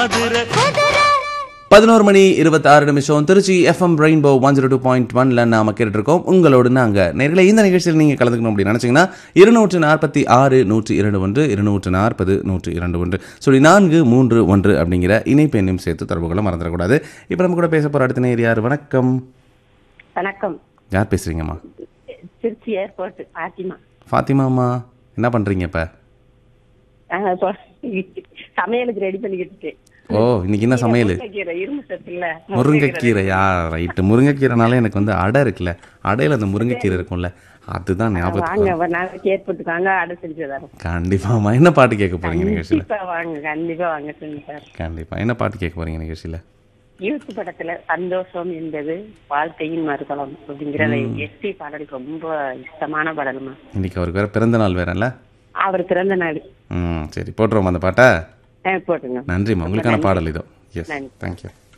பதினோரு மணி இருபத்தாறு நிமிஷம் Tiruchi FM Rainbow one zero two point ஒன்ல நாம கேட்டுட்டு இருக்கோம் உங்களோடு நாங்க நேர்களை இந்த நிகழ்ச்சியில் நீங்க கலந்துக்கணும் அப்படின்னு நினைச்சீங்கன்னா இருநூற்று நாற்பத்தி ஆறு நூற்றி இரண்டு ஒன்று இருநூற்று நாற்பது நூற்றி இரண்டு ஒன்று சொல்லி நான்கு மூன்று ஒன்று அப்படிங்கிற இணைப்பு எண்ணையும் சேர்த்து தொடர்புகளை மறந்துடக்கூடாது இப்போ நம்ம கூட பேச போற அடுத்த நேர் யார் வணக்கம் வணக்கம் யார் பேசுறீங்கம்மா திருச்சி ஏர்போர்ட் பாத்திமா ஃபாத்திமாம்மா என்ன பண்றீங்க இப்ப நாங்க இப்போ சமையலுக்கு ரெடி பண்ணிக்கிட்டு இருக்கேன் ஓ இன்னைக்கு என்ன சமையல் முருங்கைக்கீரை இரும்பு சத்துல்ல முருங்கைக்கீரையா ரைட்டு முருங்கைக்கீரைனால எனக்கு வந்து அடை இருக்குல்ல அடையில அந்த முருங்கைக்கீரை இருக்கும்ல அதுதான் ஞாபகத்துக்கு வாங்க வரும். ஒரு நாளைக்கு ஏர்போர்ட்டுக்கு வாங்க அடை செஞ்சு தரோம் கண்டிப்பாம்மா என்ன பாட்டு கேட்க போறீங்க நிகழ்ச்சியில கண்டிப்பா வாங்க கண்டிப்பா வாங்க செஞ்சு சார் கண்டிப்பா என்ன பாட்டு கேட்க போறீங்க நிகழ்ச்சியில யூத் படத்துல சந்தோஷம் என்பது வாழ்க்கையின் மறுதளம் அப்படிங்கிற எஸ்பி பாடல் ரொம்ப இஷ்டமான பாடலுமா இன்னைக்கு அவருக்கு வேற பிறந்த நாள் வேறல்ல அவர் பிறந்த நாள் ம் சரி போட்டுருவோம் அந்த பாட்டை ஆ, போட்டுங்க நன்றிம்மா உங்களுக்கான பாடல் இதோ எஸ் நன்றி. தேங்க்யூ